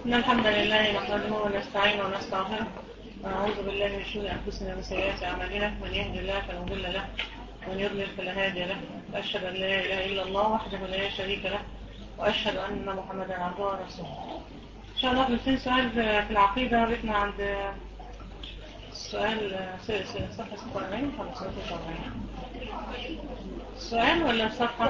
إن الحمد لله نحمده ونستعينه ونستغفره ونعوذ بالله من شرور أنفسنا ومن سيئات أعمالنا من يهد الله فلا مضل له ومن يضلل فلا هادي له وأشهد أن لا إله إلا الله وحده لا شريك له وأشهد أن محمدا عبده ورسوله إن شاء الله بنتين سؤال في العقيدة بيتنا عند السؤال صفحة 46 ولا 46 سؤال ولا صفحة؟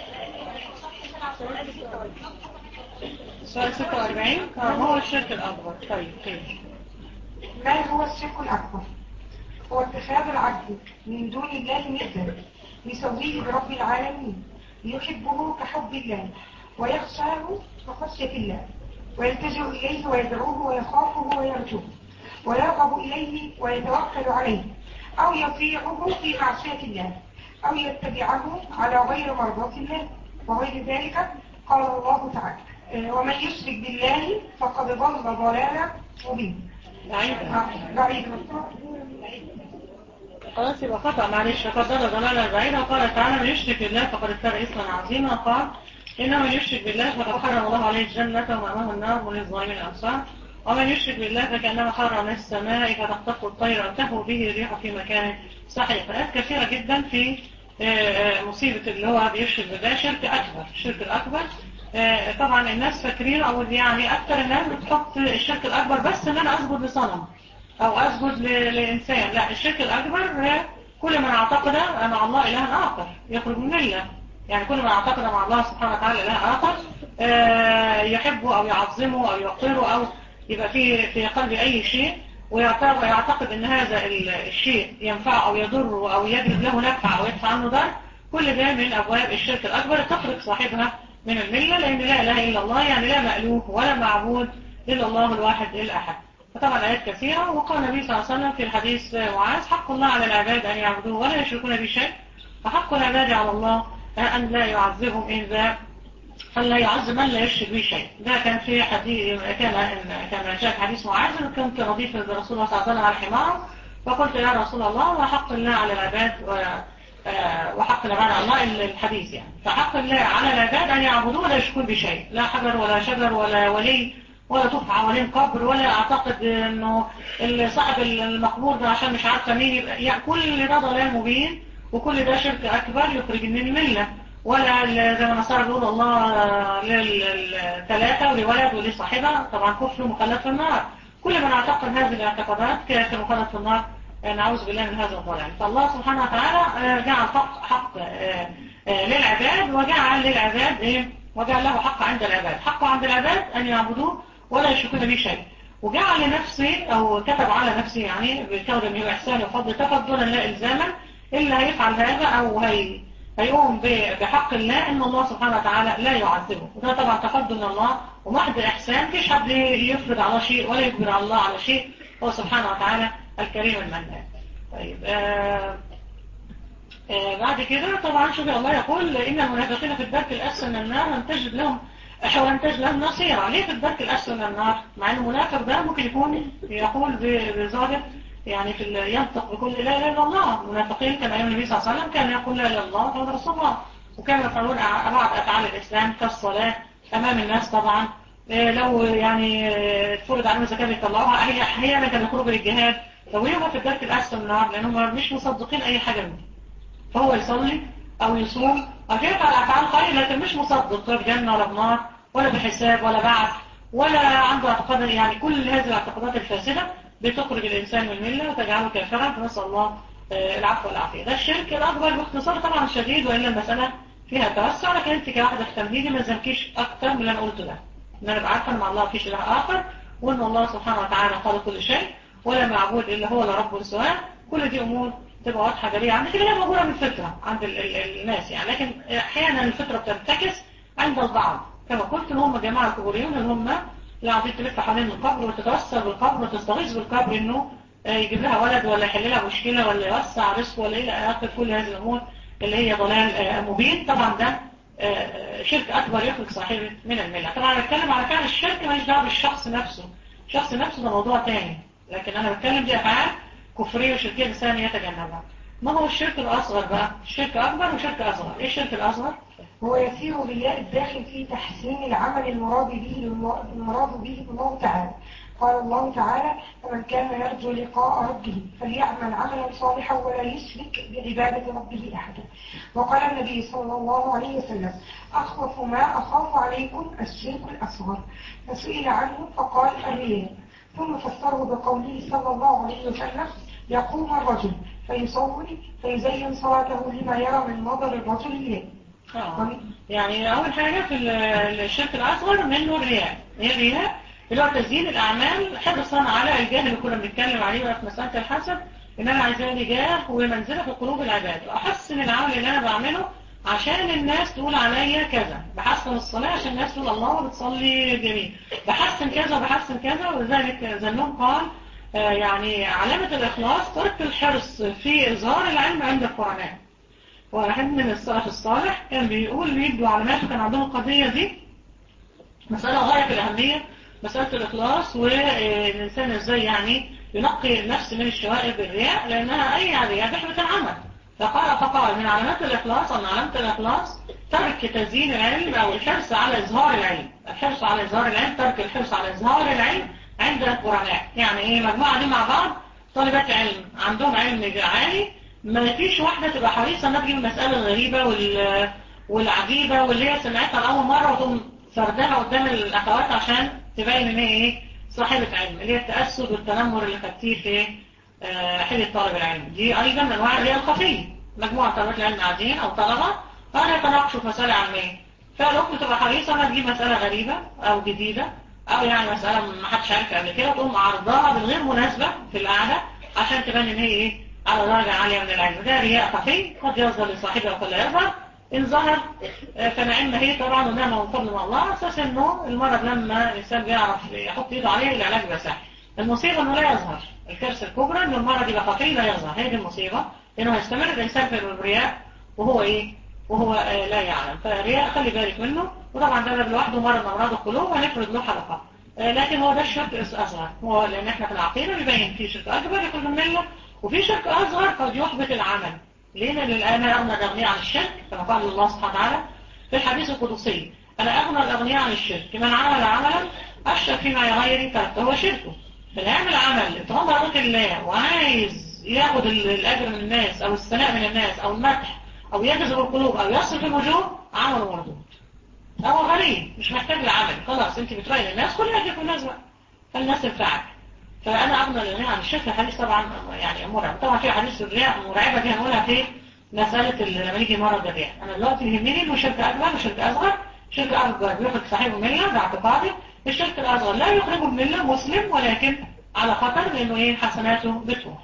سؤال 46 ما هو الشرك الأكبر طيب خير ما هو الشرك الأكبر هو اتخاذ العبد من دون الله ندا يسويه برب العالمين يحبه كحب الله ويخشاه كخشية الله ويلتجئ إليه ويدعوه ويخافه ويرجوه ويرغب إليه ويتوكل عليه أو يطيعه في معصية الله أو يتبعه على غير مرضاة الله وغير ذلك قال الله تعالى ومن يشرك بالله فقد ضل ضلالا مبينا بعيدا بعيد خلاص يبقى خطأ معلش فقد ضل ضلالا بعيدا وقال تعالى من يشرك بالله فقد ابتغى اسما عظيما قال إنه من يشرك بالله فقد حرم الله عليه الجنة ومأواه النار وللظالمين الأنصار ومن يشرك بالله فكأنما حرم السماء فتخطف الطير تهوي به الريح في مكان صحيح آيات كثيرة جدا في مصيبة اللي هو بيشرك بالله شرك أكبر الشرك الأكبر طبعا الناس فاكرين أو يعني أكثر الناس بتحط الشرك الأكبر بس إن أنا أسجد لصنم أو أسجد لإنسان لا الشرك الأكبر كل من اعتقد مع الله إله آخر يخرج من الله يعني كل من اعتقد مع الله سبحانه وتعالى إله آخر يحبه أو يعظمه أو يقره أو يبقى في في قلبه أي شيء ويعتقد ان هذا الشيء ينفع او يضر او يجلب له نفع او يدفع عنه ضر كل ده من ابواب الشرك الاكبر تخرج صاحبها من الملة لان لا اله الا الله يعني لا مألوه ولا معبود الا الله الواحد الاحد فطبعا ايات كثيرة وقال النبي صلى الله عليه وسلم في الحديث معاذ حق الله على العباد ان يعبدوه ولا يشركون به شيء فحق العباد على الله ان لا يعذبهم اذا فلا يعز من لا يشرك به شيء ده كان في حديث كان كان جاء حديث معاذ كنت رديف برسول الله صلى الله عليه وسلم على حماره فقلت يا رسول الله وحق الله على العباد وحق العباد على الله الحديث يعني فحق الله على العباد أن يعبدوه ولا يشركون بشيء لا حجر ولا شجر ولا ولي ولا تقف حوالين قبر ولا اعتقد انه صاحب المقبور ده عشان مش عارفه مين يبقى يعني كل ده ضلال مبين وكل ده شرك اكبر يخرج من المله ولا زي ما النصارى بيقولوا الله للثلاثة ولولد ولصاحبة طبعا كفر مخلد في النار كل من اعتقد هذه الاعتقادات كافر مخلد في النار نعوذ بالله من هذا الضلال فالله سبحانه وتعالى جعل حق, حق للعباد وجعل للعباد ايه وجعل له حق عند العباد حقه عند العباد ان يعبدوه ولا يشركون به شيء وجعل لنفسه او كتب على نفسه يعني بكون من احسان وفضل تفضلا لا الزاما الا هيفعل هذا او هي هيقوم بحق الله ان الله سبحانه وتعالى لا يعذبه وده طبعا تقدم من الله ومحض احسان مفيش حد يفرض على شيء ولا يجبر على الله على شيء هو سبحانه وتعالى الكريم المنان طيب آه آه بعد كده طبعا شوف الله يقول ان المنافقين في الدرك الاسفل من النار لن تجد لهم ولن تجد لهم نصيرا ليه في الدرك الاسفل من النار مع ان المنافق ده ممكن يكون يقول بظاهر يعني في ينطق بكل لا اله الا الله المنافقين كان ايام النبي صلى الله عليه وسلم كان يقول لا اله الا الله محمد رسول الله وكانوا يفعلون بعض افعال الاسلام كالصلاه امام الناس طبعا لو يعني تفرض عليهم الزكاه بيطلعوها هي احيانا كانوا يخرجوا للجهاد لو يبقى في الدرك الاسفل من النار لانهم مش مصدقين اي حاجه منه فهو يصلي او يصوم او يفعل افعال خير لكن مش مصدق لا بجنه ولا بنار ولا بحساب ولا بعث ولا عنده اعتقاد يعني كل هذه الاعتقادات الفاسده بتخرج الإنسان من الملة وتجعله كافرا فنسأل الله العفو والعافية ده الشرك الأكبر باختصار طبعا شديد وإلا المسألة فيها توسع لكن أنت كواحدة في تمهيدي ما زمكيش أكتر من اللي أنا قلته ده إن أنا بعرفة إن مع الله فيش إله آخر وإن الله سبحانه وتعالى قال كل شيء ولا معبود إلا هو لا رب سواء كل دي أمور تبقى واضحة جلية عندك اللي هي موجودة من الفطرة عند ال ال الناس يعني لكن أحيانا الفطرة بتنتكس عند البعض كما قلت إن هم جماعة القبوريون اللي هم لا عم تلف حوالين القبر وتتوسل بالقبر وتستغيث بالقبر انه يجيب لها ولد ولا يحل لها مشكله ولا يوسع رزق ولا الى اخر كل هذه الامور اللي هي ضلال مبين طبعا ده شرك اكبر يخرج صاحبه من المله طبعا انا بتكلم على فعل الشرك ماليش دعوه بالشخص نفسه الشخص نفسه ده موضوع تاني لكن انا بتكلم دي افعال كفريه وشركيه الانسان يتجنبها ما هو الشرك الأصغر بقى الشرك أكبر وشرك أصغر إيه الشرك الأصغر هو يسير الرياء الداخل في تحسين العمل المراد به المراد به الله تعالى قال الله تعالى فمن كان يرجو لقاء ربه فليعمل عملا صالحا ولا يشرك بعبادة ربه أحدا وقال النبي صلى الله عليه وسلم أخوف ما أخاف عليكم الشرك الأصغر فسئل عنه فقال الرياء ثم فسره بقوله صلى الله عليه وسلم يقوم الرجل فيصلي فيزين صلاته لما يرى من نظر الرجل إليه آه. يعني أول حاجة في الشرك الأصغر منه الرياء إيه الرياء؟ اللي هو تزيين الأعمال حرصا على الجاه اللي كنا بنتكلم عليه بقى في مسألة الحسد إن أنا عايزاه لي جاه ومنزلة في قلوب العباد وأحسن العمل اللي أنا بعمله عشان الناس تقول عليا كذا بحسن الصلاة عشان الناس تقول الله بتصلي جميل بحسن كذا وبحسن كذا ولذلك زنون قال آه يعني علامة الإخلاص ترك الحرص في إظهار العلم عند القرآن واحد من السلف الصالح كان بيقول بيدوا علامات كان عندهم القضية دي مسألة غاية في الأهمية مسألة الإخلاص والإنسان إزاي يعني ينقي النفس من الشوائب الرياء لأنها أي رياء تحبط العمل فقال فقال من علامات الإخلاص أو من علامة الإخلاص ترك تزيين العلم أو الحرص على إظهار العلم الحرص على إظهار العلم ترك الحرص على إظهار العلم عند القرآن يعني إيه مجموعة دي مع بعض طالبات علم عندهم علم عالي ما فيش واحدة تبقى حريصة انها تجيب المسألة الغريبة وال... والعجيبة واللي هي سمعتها لأول مرة وتقوم سردها قدام الأخوات عشان تبين ان هي ايه صاحبة علم اللي هي التأسد والتنمر اللي خدتيه في حلة طالب العلم دي أيضا من أنواع اللي هي الخفية مجموعة طلبات العلم قاعدين أو طلبة فأنا يتناقشوا في مسألة علمية فالأخت تبقى حريصة انها تجيب مسألة غريبة أو جديدة أو يعني مسألة ما حدش عارفها قبل كده تقوم عرضها بالغير مناسبة في القعدة عشان تبان ان هي ايه على درجة عالية من العلم ده رياء خفي قد يظهر لصاحبه وقد لا يظهر إن ظهر فنعم هي طبعا ونعمة من فضل من الله أساس إنه المرض لما الإنسان بيعرف يحط إيده عليه العلاج يبقى سهل المصيبة إنه لا يظهر الكارثة الكبرى إنه المرض يبقى خفي لا يظهر هي دي المصيبة إنه هيستمر الإنسان في الرياء وهو إيه وهو آه لا يعلم فالرياء خلي بالك منه وطبعا ده لوحده مرض من أمراض القلوب وهنفرض له حلقة آه لكن هو ده الشرك الأصغر هو لأن إحنا في العقيدة بيبين في شرك أكبر يخرج من الملة وفي شرك أصغر قد يحبط العمل ليه لأن الآن أغنى الأغنياء عن الشرك كما قال الله سبحانه وتعالى في الحديث القدسي أنا أغنى الأغنياء عن الشرك من عمل عملا أشرك فيما غيري تركته هو شركه فاللي يعمل عمل اتغمى رضي الله وعايز ياخد الأجر من الناس أو الثناء من الناس أو المدح أو يجذب القلوب أو يصرف الوجوه عمله مردود هو غريب مش محتاج لعمل خلاص انت بتراقي الناس كل أجرك والناس بقى فالناس تنفعك فأنا أغنى الأغنياء عن الشرك الحديث طبعا يعني مرعب طبعا في حديث الرياء مرعبة دي هنقولها في مسألة لما نيجي مرض الرياء أنا دلوقتي يهمني إنه شرك أكبر وشرك أصغر شرك أكبر بيخرج صاحبه ملة باعتقادي الشرك الأصغر لا يخرجه الملة مسلم ولكن على خطر لأنه إيه حسناته بتروح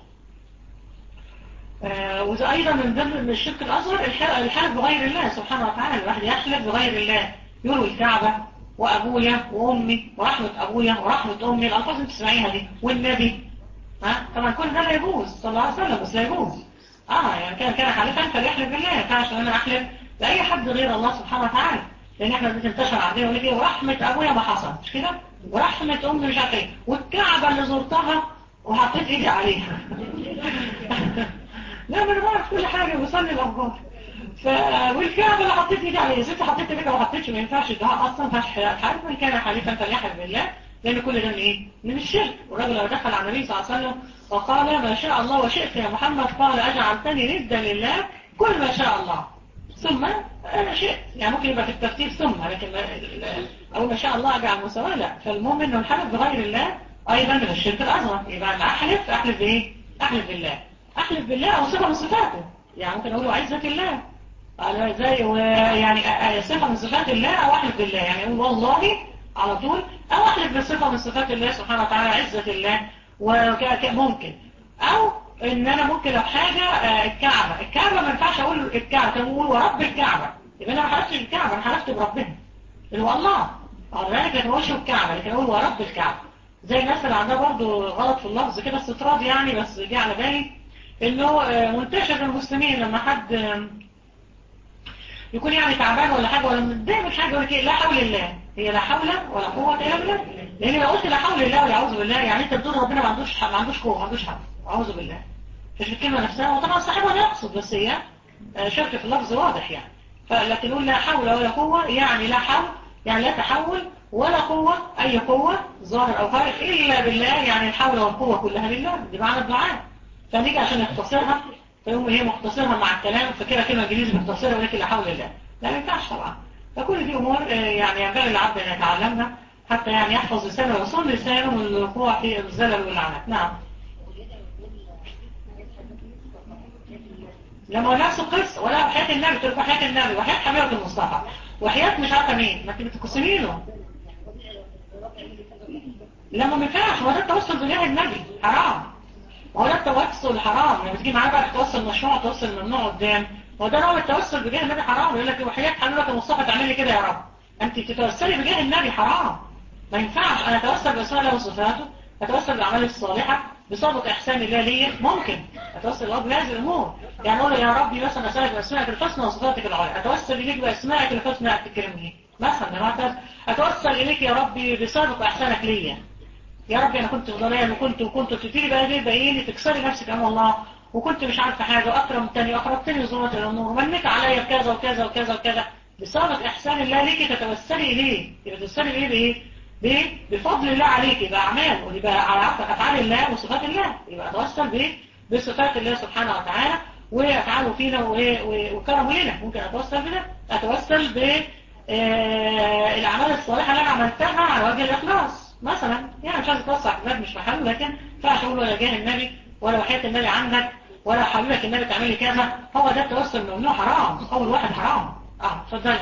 آه وإذا أيضا من ضمن الشرك الأصغر الحلف بغير الله سبحانه وتعالى الواحد يحلف بغير الله يروي الكعبة وأبويا وأمي ورحمة أبويا ورحمة أمي الألفاظ اللي تسمعيها دي والنبي ها طبعا كل ده لا يجوز صلى الله عليه وسلم بس لا يجوز اه يعني كان كان حالفا فليحلف بالله ما ينفعش ان انا احلف لاي حد غير الله سبحانه وتعالى لان احنا بتنتشر عندنا يقول لك ورحمه ابويا ما حصل مش كده ورحمه امي مش عارف ايه والكعبه اللي زرتها وحطيت ايدي عليها لا ما انا بعرف كل حاجه بصلي الافكار ف والكعبه اللي حطيت ايدي عليها ست حطيت ايدك ما حطيتش ما ينفعش ده اصلا ما ينفعش حالف من كان حالفا فليحلف بالله لأن كل ده من إيه؟ من الشرك والرجل لو دخل على النبي صلى الله عليه وسلم وقال ما شاء الله وشئت يا محمد قال أجعلتني ندا لله كل ما شاء الله ثم أنا شئت يعني ممكن يبقى في الترتيب ثم لكن أو ما شاء الله أجعل مساواة لا فالمهم إنه الحلف بغير الله أيضا من الشرك الأصغر يبقى أنا أحلف أحلف بإيه؟ أحلف بالله أحلف بالله أو صفة من صفاته يعني ممكن أقول عزة الله على زي يعني صفة من صفات الله أو أحلف بالله يعني أقول والله على طول او احلف بصفة من صفات الله سبحانه وتعالى عزة الله وممكن او ان انا ممكن لو حاجة الكعبة الكعبة ما ينفعش اقول الكعبة كان اقول ورب الكعبة يبقى انا ما حلفتش الكعبة انا حلفت بربنا اللي هو الله على ذلك لكن اقولش الكعبة لكن اقول ورب الكعبة زي الناس اللي عندها برضه غلط في اللفظ كده استطراد يعني بس جه على بالي انه منتشر في المسلمين لما حد يكون يعني تعبان ولا حاجة ولا متضايق من حاجة يقول لك لا حول الله هي لا حول ولا قوة إلا بالله لأن لو قلت لا حول الله ولا أعوذ بالله يعني أنت بتقول ربنا ما عندوش ما عندوش قوة ما عندوش حول أعوذ بالله مش الكلمة نفسها وطبعا صاحبها لا يقصد بس هي آه، شرك في اللفظ واضح يعني فلكن نقول لا حول ولا قوة يعني لا حول يعني لا تحول ولا قوة أي قوة ظاهر أو خارج إلا بالله يعني الحول والقوة كلها لله دي معنى الدعاء فنيجي عشان نختصرها فيقوم هي مختصرها مع الكلام فكده كلمة انجليزي مختصرة ولكن لا حول الله لا ما ينفعش طبعا فكل دي أمور آه، يعني ينبغي العبد أن يتعلمها حتى يعني يحفظ لسانه ويصون لسانه من الوقوع في الزلل واللعنات نعم لما هو نفس القصة ولا وحياة النبي تقول وحياة النبي وحياة حبيبة المصطفى وحياة مش عارفة مين ما انت بتقسمي له لما ما ينفعش هو ده التوسل بجاه النبي حرام هو ده التوسل حرام لما تيجي معاه بقى توصل مشروع توصل ممنوع قدام هو ده نوع التوسل بجاه النبي حرام يقول لك وحياة حبيبة المصطفى تعملي كده يا رب انت تتوسلي بجاه النبي حرام ما ينفعش انا اتوسل باسماء الله وصفاته اتوسل بالاعمال الصالحه بسبب احسان الله ليا ممكن اتوسل الله بهذه الامور يعني اقول له يا ربي مثلا اسالك باسمائك الحسنى وصفاتك العلى اتوسل اليك باسمائك الحسنى تكرمني مثلا يا رب اتوسل اليك يا ربي بسبب احسانك ليا يا ربي انا كنت ضلال وكنت وكنت تبتدي بقى ليه باين لي تكسري نفسك امام الله وكنت مش عارفه حاجه واكرمتني واخرجتني ظلمات الامور ومنك عليا بكذا وكذا وكذا وكذا بسبب احسان الله ليك تتوسلي اليه يبقى تتوسلي اليه بايه بايه بفضل الله عليك يبقى اعمال ويبقى على افعال الله وصفات الله يبقى اتوسل بايه بصفات الله سبحانه وتعالى وافعاله فينا وكرمه لنا ممكن اتوسل بده اتوسل ب آه الاعمال الصالحه اللي انا عملتها على وجه الاخلاص مثلا يعني مش عايز اتوسع في مش محل لكن فعش اقول ولا جاه النبي ولا وحياه النبي عندك ولا حبيبك النبي تعملي كذا هو ده التوسل ممنوع حرام اول واحد حرام اه اتفضلي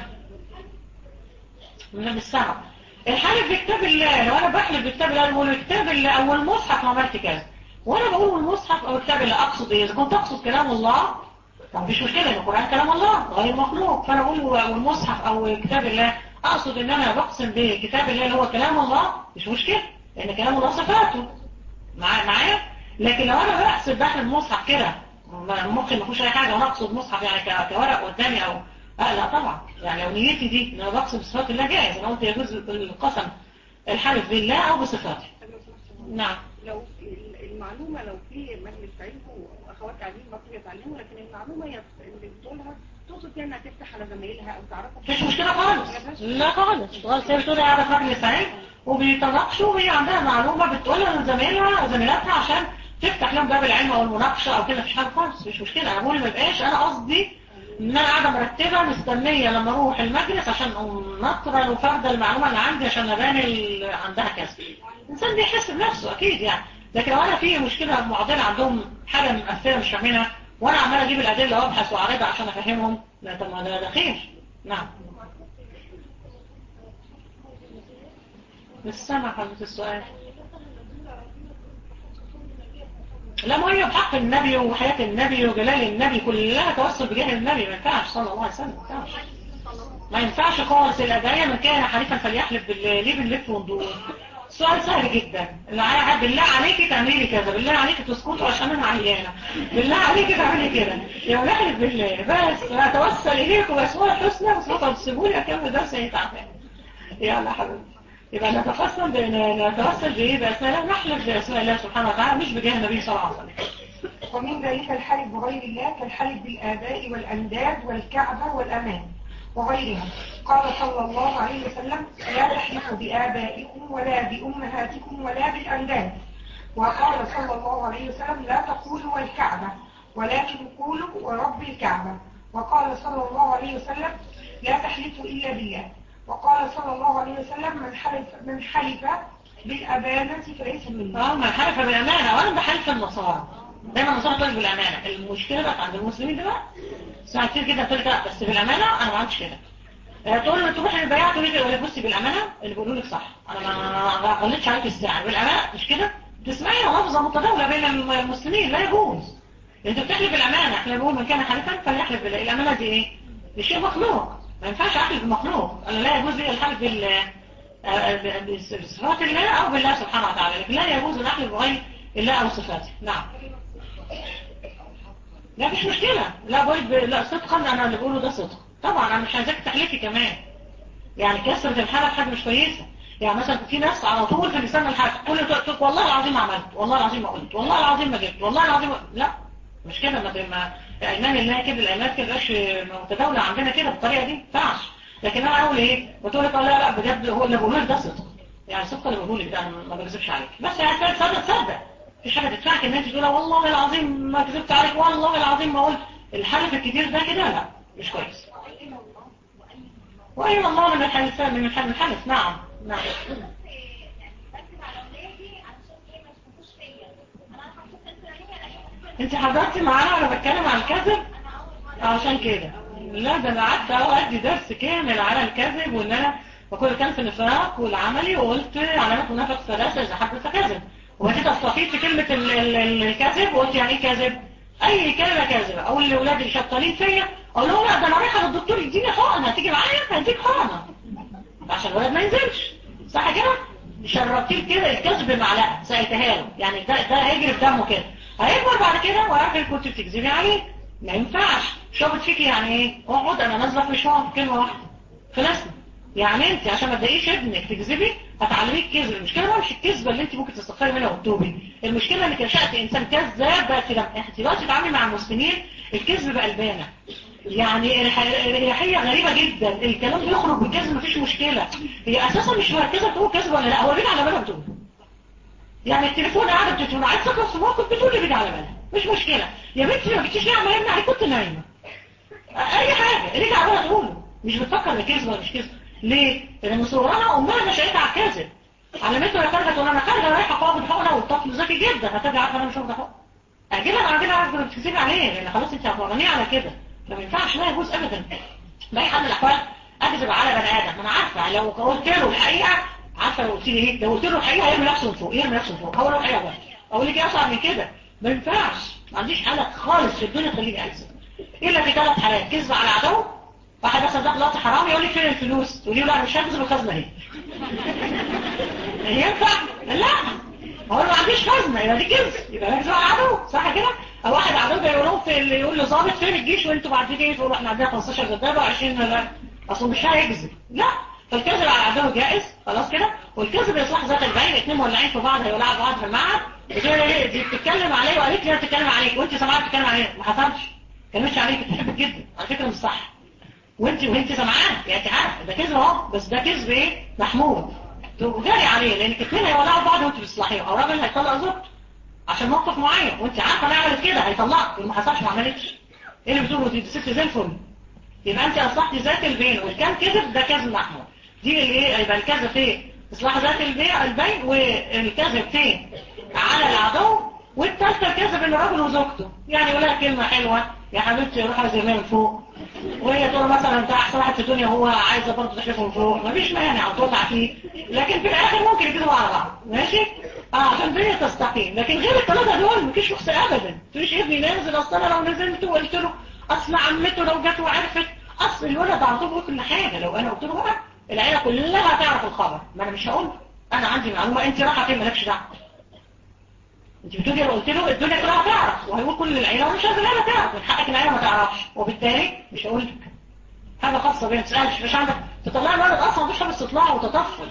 من السبب الحلف بكتاب الله لو انا بحلف بكتاب الله بقول كتاب الله او المصحف عملت كذا وانا بقول المصحف او كتاب الله اقصد ايه اذا كنت اقصد كلام الله طب مفيش مشكله ان القران كلام الله غير مخلوق فانا بقول والمصحف او كتاب الله اقصد ان انا بقسم بكتاب الله اللي هو كلام الله مش مشكله لان كلام الله صفاته معايا معايا لكن لو انا بحسب بحلف المصحف كده ممكن ما فيهوش اي حاجه وانا اقصد مصحف يعني كورق قدامي او آه لا طبعا يعني لو نيتي دي ان انا بقسم بصفات الله جائز انا قلت يجوز القسم الحلف بالله او بصفاته نعم لو المعلومة لو في مجلس علم واخوات تعليم مصر يتعلموا لكن المعلومة اللي بتقولها تقصد انها تفتح على زمايلها او تعرفها مفيش مشكلة خالص لا خالص خالص هي بتقول اعرف مجلس علم وبيتناقشوا وهي عندها معلومة بتقولها لزمايلها زميلاتها عشان تفتح لهم باب العلم او المناقشة او كده مفيش حاجة خالص مش مشكلة انا بقول ما يبقاش انا قصدي ان انا قاعده مرتبه مستنيه لما اروح المجلس عشان نقرا وفرده المعلومه اللي عندي عشان ابان اللي عندها كذا الانسان بيحس بنفسه اكيد يعني لكن لو انا في مشكله معضله عندهم حاجه مؤثره مش فاهمينها وانا عمال اجيب الادله وابحث واعرضها عشان افهمهم لا طب ما ده خير نعم مش سامع حضرتك السؤال لا ما هي بحق النبي وحياة النبي وجلال النبي كلها توسل بجاه النبي ما ينفعش صلى الله عليه وسلم ما ينفعش ما ينفعش خالص الأدعية من كان حليفا فليحلف بالله ليه بنلف وندور سؤال سهل جدا بالله عليك تعملي كذا بالله عليك تسكتوا عشان انا عيانه بالله عليك تعملي كده يا نحلف بالله بس اتوسل اليكم باسماء الحسنى بس ما تسيبوا لي اكمل درس ايه تعبان يلا حبيبي يبقى نتقسم نتوسل بايه باسماء الله نحلف باسماء الله سبحانه وتعالى مش بجاه النبي صلى الله عليه وسلم ومن ذلك الحلف بغير الله كالحلف بالآباء والأنداد والكعبة والأمان وغيرها قال صلى الله عليه وسلم لا تحلفوا بآبائكم ولا بأمهاتكم ولا بالأنداد وقال صلى الله عليه وسلم لا تقولوا والكعبة ولكن قولوا ورب الكعبة وقال صلى الله عليه وسلم لا تحلفوا إلا بالله وقال صلى الله عليه وسلم من حلف من حلف بالأمانة فليس منه اه من حلف بالأمانة وأنا بحلف النصارى دايما النصارى تقول بالأمانة المشكلة بقى عند المسلمين دي بقى سمعت كتير جدا تقول لا بس بالأمانة أنا ما عملتش كده تقول له تروح البياع تقول لي بصي بالأمانة اللي بيقولوا لك صح أنا ما غلطتش عليك الساعة بالأمانة مش كده تسمعيها لفظة متداولة بين المسلمين لا يجوز انت بتحلف بالأمانة احنا بنقول من كان حلفا فليحلف بالله الأمانة دي ايه؟ دي شيء مخلوق ما ينفعش احلف بمخلوق انا لا يجوز لي الحلف بال بصفات الله او بالله سبحانه وتعالى لكن لا يجوز ان احلف بغير الله او صفاته نعم لا مش مشكلة لا بقول ب... لا صدقا انا اللي بقوله ده صدق طبعا انا مش عايزاك تحلفي كمان يعني كسرة الحلف حاجة مش كويسة يعني مثلا في ناس على طول في لسان الحلف كل تقول والله العظيم ما عملت والله العظيم ما قلت والله العظيم ما جبت والله العظيم ما... لا مش كده ما ما الايمان اللي هي كده الايمان كده مش متداوله عندنا كده بالطريقه دي ما ينفعش لكن انا اقول ايه بتقول لك لا لا بجد هو اللي بقوله لك ده صدق يعني صدق اللي بقوله لك ده انا ما بكذبش عليك بس يعني تصدق تصدق مفيش حاجه تدفعك ان انت تقول والله العظيم ما كذبت عليك والله العظيم ما قلت الحلف الكتير ده كده لا مش كويس وايوه الله من الحلف من الحلف من الحلف نعم نعم انت حضرتي معانا وانا بتكلم عن الكذب عشان كده لا ده انا قعدت اهو ادي درس كامل على الكذب وان انا بقول كان في النفاق والعملي وقلت علامات منافق ثلاثه اذا حدث كذب وبعدين استفيد في كلمه ال ال ال الكذب وقلت يعني ايه كذب اي كلمه كاذبه اقول لاولادي اللي شطانين فيا اقول لهم لا ده انا رايحه للدكتور يديني حقنه هتيجي معايا هديك حقنه عشان الولد ما ينزلش صح كده شربتيه كده الكذب بمعلقه سالتها له يعني ده ده هيجري في دمه كده هيكبر بعد كده ويعرف ان كنت بتكذبي عليه ما ينفعش شوفت فيكي يعني ايه اقعد انا نازله في مشوار كلمه واحده خلصنا يعني انت عشان ما تضايقيش ابنك تكذبي هتعلميه الكذب المشكله بقى مش الكذبه اللي انت ممكن تستخسري منها وتتوبي المشكله انك نشات انسان كذاب بقى كده انت دلوقتي بتتعاملي مع المسلمين الكذب بقى البانه يعني الرياحيه غريبه جدا الكلام بيخرج بكذب مفيش مشكله هي اساسا مش مركزه تقول كذب ولا لا هو بيجي على بالها بتقول يعني التليفون قاعده بتقول عايز تخلص موقف بتقول لي بيجي على بالها مش مشكله يا بنتي ما بتجيش نعمه يا ابني كنت نايمه اي حاجه اللي على بالها تقوله مش بتفكر ده كذب ولا مش كذب ليه؟ لان من صغرنا امها نشأتها على الكذب علمته يا خارجه تقول انا خارجه رايحه قابض حقنه والطفل ذكي جدا هتجي عارفه انا مش واخده حقنه اجيبها انا اجيبها عارفه بتكذبي عليه لان خلاص انت هتورانيه على كده فما ينفعش لا يجوز ابدا باي حال من الاحوال اكذب على بني ادم انا عارفه لو قلت له الحقيقه عارفه لو قلت لي ايه لو قلت له الحقيقه هيرمي نفسه من فوق يرمي نفسه من فوق هو له الحقيقه بقى اقول لك ايه اصعب من كده ما ينفعش ما عنديش حالة خالص في الدنيا تخليني اكذب الا في ثلاث حالات كذب على عدو واحد مثلا دخل لقطه حرام يقول لي فين الفلوس تقولي له لا انا مش هكذب الخزنه اهي ينفع لا هو ما عنديش خزنه يبقى دي كذب يبقى بكذب على عدو صح كده او واحد عدو ده يقول لهم في اللي يقول له ظابط فين الجيش وانتوا بعد كده تقولوا احنا عندنا 15 دبابه و20 لا اصل مش هيكذب لا فالكذب على العدو جائز خلاص كده والكذب يصلح ذات البين اتنين مولعين في بعض هيولعوا بعض في المعهد دي بتتكلم عليه وقالت لي بتتكلم عليك وانت سمعت بتتكلم عليه ما حصلش ما كلمتش عليك بتحبك جدا على فكره مش صح وانت وانت سمعان يعني انت عارف ده كذب اهو بس ده كذب ايه محمود تجاري عليه لانك اتنين هيولعوا بعض وانت بتصلحيه او راجل هيطلق زوجته عشان موقف معين وانت عارفه انا عملت كده هيطلقك ما حصلش ما عملتش ايه اللي بتقوله دي ست زي الفل يبقى انت اصلحتي ذات البين والكام كذب ده كذب محمود دي الايه يبقى الكذب فين اصلاح ذات البين والكذب فين على العدو والثالثه الكذب ان الراجل وزوجته يعني يقول لها كلمه حلوه يا حبيبتي روحي زي من فوق وهي تقول مثلا انت احسن واحد في الدنيا وهو عايزه برضه تحلفه من فوق مفيش مانع تطلع فيه لكن في الاخر ممكن يكذبوا على بعض ماشي اه عشان دي تستقيم لكن غير الثلاثه دول مفيش رخصه ابدا تقوليش ابني نازل اصل انا لو نزلت وقلت له اصل عمته لو جت وعرفت اصل الولد على طول كل حاجه لو انا قلت له بقى العيله كلها تعرف الخبر ما انا مش هقول انا عندي معلومه انت رايحه فين مالكش دعوه انت بتقولي لو قلت له الدنيا كلها تعرف وهيقول كل العيله ومش عايز العيله تعرف من حقك العيله ما تعرفش وبالتالي مش هقول لك حاجه خاصه بيها ما تسالش مش عندك تطلع الولد اصلا مش حابب استطلاع وتطفل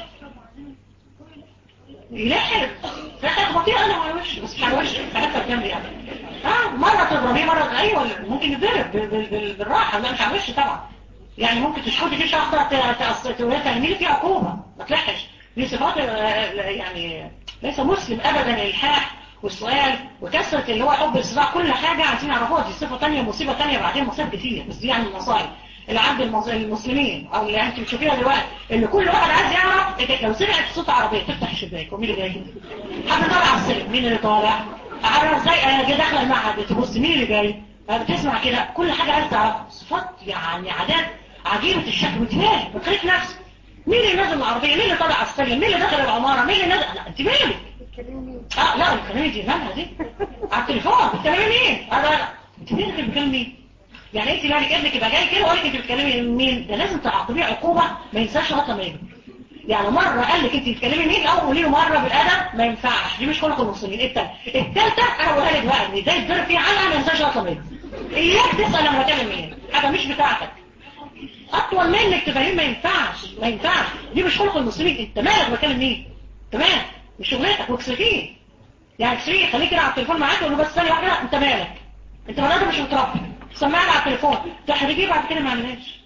يلحق في حاجه بطيئه انا على وش بس على وش حاجات جنبي يعني اه مره تضربيه مره ايوه ممكن يتضرب بالراحه لا مش على وش طبعا يعني ممكن تشخطي فيه شخطه تعملي فيه عقوبه ما تلحش دي صفات يعني ليس مسلم ابدا الالحاح والسؤال وكثرة اللي هو حب الصراع كل حاجة عايزين يعرفوها دي صفة تانية مصيبة تانية بعدين مصيبة كتير بس دي يعني المصايب اللي عند المسلمين او اللي انت بتشوفيها دلوقتي اللي كل واحد عايز يعرف لو سمعت صوت عربية تفتح الشباك ومين اللي جاي حد طالع على السلم مين اللي طالع عارف ازاي انا جاي داخله المعهد تبص مين اللي جاي بتسمع كده كل حاجة عايز تعرف صفات يعني عادات عجيبة الشكل وانت مالك بتخليك نفسك مين اللي نازل العربية مين اللي طالع على السلم مين اللي دخل العمارة مين اللي نازل لا انت مالك اه لا الكلام دي مالها دي على التليفون بتكلمي مين اه لا لا انت مين اللي بتكلمي مين يعني انت مالك ابنك يبقى جاي كده وقالك انت بتكلمي مين ده لازم تعاقبيه عقوبه ما ينساش لغايه ما يجي يعني مره قال لك انت بتكلمي مين او قولي له مره بالادب ما ينفعش دي مش خلق المسلمين الثالثه الثالثه انا بقولها لك بقى ان ده يتضرب فيه علقه ما ينساش لغايه ما يجي اياك تسال لما بكلم مين حاجه مش بتاعتك اطول منك تفهم ما ينفعش ما ينفعش دي مش خلق المسلمين انت مالك بكلم مين تمام مش شغلتك واكسفيه يعني اكسفيه خليك كده على التليفون معاك وقول له بس ثانيه واحده انت مالك انت بني ادم مش متربي سمعنا على التليفون تحرجيه بعد كده ما عملناش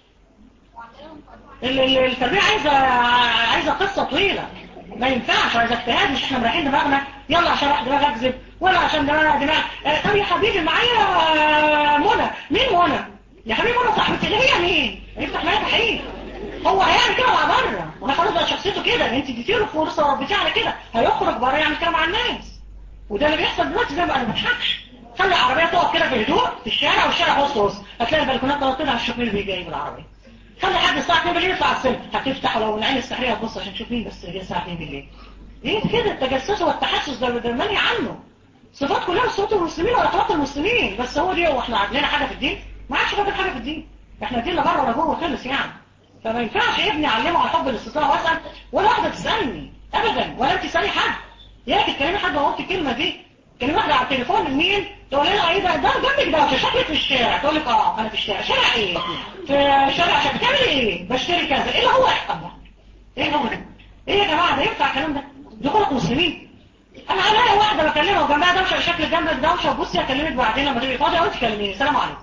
ال- ال- التربية عايزة عايزة قصة طويلة ما ينفعش عايزة اجتهاد مش احنا مريحين دماغنا يلا عشان راح دماغ اكذب ولا عشان دماغ دماغ آه، طب يا حبيبي معايا آه، منى مين منى يا حبيبي منى صاحبتي اللي هي مين يفتح معايا تحقيق هو هيعمل كده مع بره وهي خلاص بقى شخصيته كده انت اديتيله فرصه وربيتيه على كده هيخرج بره يعمل كده مع الناس وده اللي بيحصل دلوقتي زي ما انا ما بضحكش خلي العربيه تقف كده في هدوء في الشارع والشارع وسط وسط هتلاقي البلكونات طلعت على الشوف مين اللي جاي بالعربيه خلي حد الساعه 2 بالليل يطلع على السلم هتفتح ولو العين السحريه هتبص عشان تشوف مين بس هي الساعه 2 بالليل ايه كده التجسس والتحسس ده ده منهي عنه صفات كلها صفات المسلمين واخلاق المسلمين بس هو دي هو احنا عندنا حاجه في الدين ما عادش فاضل حاجه في الدين احنا ديننا بره ولا جوه خلص يعني فما ينفعش ابني اعلمه على حب الاستطاعه واسال ولا واحده تسالني ابدا ولا انت تسالي حد يا تتكلمي حد وقلت الكلمه دي كلمه واحده على التليفون لمين تقول لها ايه ده ده جنبك ده في شكلك في الشارع تقول لك اه انا في الشارع شارع ايه في شارع عشان بتعملي ايه بشتري كذا ايه اللي هو الله ايه هو ده ايه يا جماعه ده ينفع الكلام ده دخولك مسلمين انا الاقي واحده بكلمها وجنبها دوشه شكل جنبك دوشه وبصي هكلمك بعدين لما تبقي فاضيه او تكلميني السلام عليكم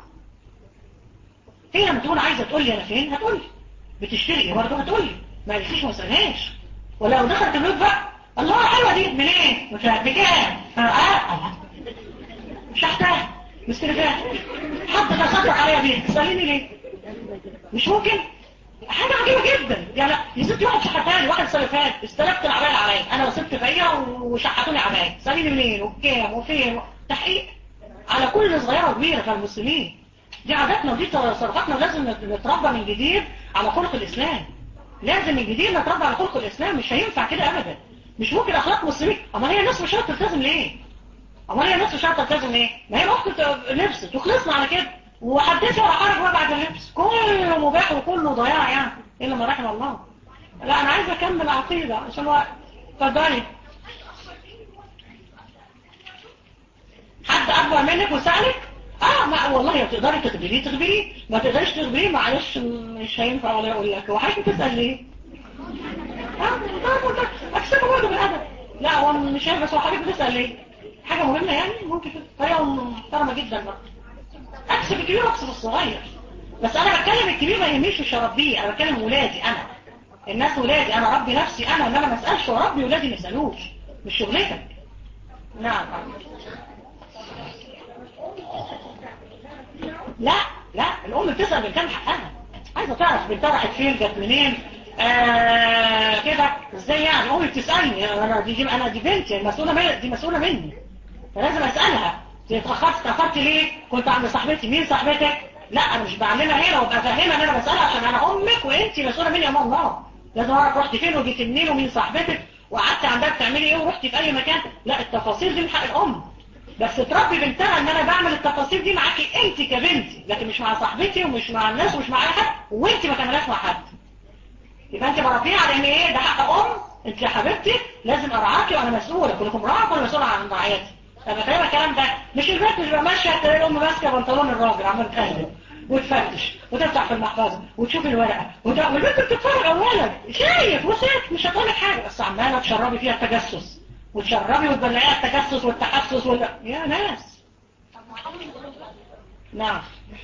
هي لما تكون عايزه تقول لي انا فين هتقول لي بتشتري ايه برضه هتقول لي ما قالتليش ما سالهاش ولو دخلت البيت بقى الله حلوه دي منين مش عارف بكام اه اه مش هحتاج مستلفات حد تصدق عليا بيها تساليني ليه مش ممكن حاجة عجيبة جدا يعني يا ستي واحد شحتاني واحد سلفات استلفت العباية اللي عليا انا وسبت فيا وشحتوني عباية ساليني منين وبكام وفين تحقيق على كل صغيرة وكبيرة كالمسلمين دي عاداتنا ودي تصرفاتنا لازم نتربى من جديد على خلق الاسلام لازم من جديد نتربى على خلق الاسلام مش هينفع كده ابدا مش ممكن اخلاق مسلمين اما هي الناس مش هتلتزم ليه اما هي الناس مش هتلتزم ليه ما هي اخت لبست وخلصنا على كده وحدث ولا حرج بقى بعد اللبس كله مباح وكله ضياع يعني الا ما رحم الله لا انا عايز اكمل عقيده عشان وقت اتفضلي حد اكبر منك وسالك اه ما والله تقدري تخبريه تخبريه ما تقدريش تخبريه معلش مش هينفع ولا اقول لك هو حضرتك تسال ليه اه اكسبه برضه بالادب لا هو مش هينفع بس هو حضرتك بتسال ليه حاجه مهمه يعني ممكن طريقه محترمه جدا بقى اكسب الكبير واكسب الصغير بس انا بتكلم الكبير ما يهمنيش مش اربيه انا بتكلم ولادي انا الناس ولادي انا ربي نفسي انا انما ما اسالش وربي ولادي ما يسالوش مش شغلتك نعم لا لا الام بتسال بنتها حقها عايزه تعرف بنتها راحت فين جت منين آه كده ازاي يعني امي بتسالني انا دي انا دي بنتي المسؤوله مني دي مسؤوله مني فلازم اسالها اتأخرت اتأخرت ليه كنت عند صاحبتي مين صاحبتك لا انا مش بعلمها هنا وابقى فاهمها ان انا بسالها عشان انا امك وانت مسؤوله مني امام الله لازم اعرف رحت فين وجيت منين ومين صاحبتك وقعدت عندها بتعملي ايه ورحتي في اي مكان لا التفاصيل دي من حق الام بس تربي بنتها ان انا بعمل التفاصيل دي معاكي انت كبنتي لكن مش مع صاحبتي ومش مع الناس ومش مع اي حد وانت ما تعملهاش مع حد يبقى انت مربيها على ان ايه ده حق ام انت يا حبيبتي لازم ارعاكي وانا مسؤوله كلكم راعي وانا مسؤوله عن رعايتي انا فاهمه الكلام ده مش البنت مش بقى ماشيه تلاقي الام ماسكه بنطلون الراجل عمال تقلب وتفتش وتفتح في المحفظه وتشوف الورقه وده والبنت بتتفرج اولا شايف وساكت مش هتقول لك حاجه بس عماله تشربي فيها التجسس وتشربي وتبلعيها التجسس والتحسس ولا يا ناس نعم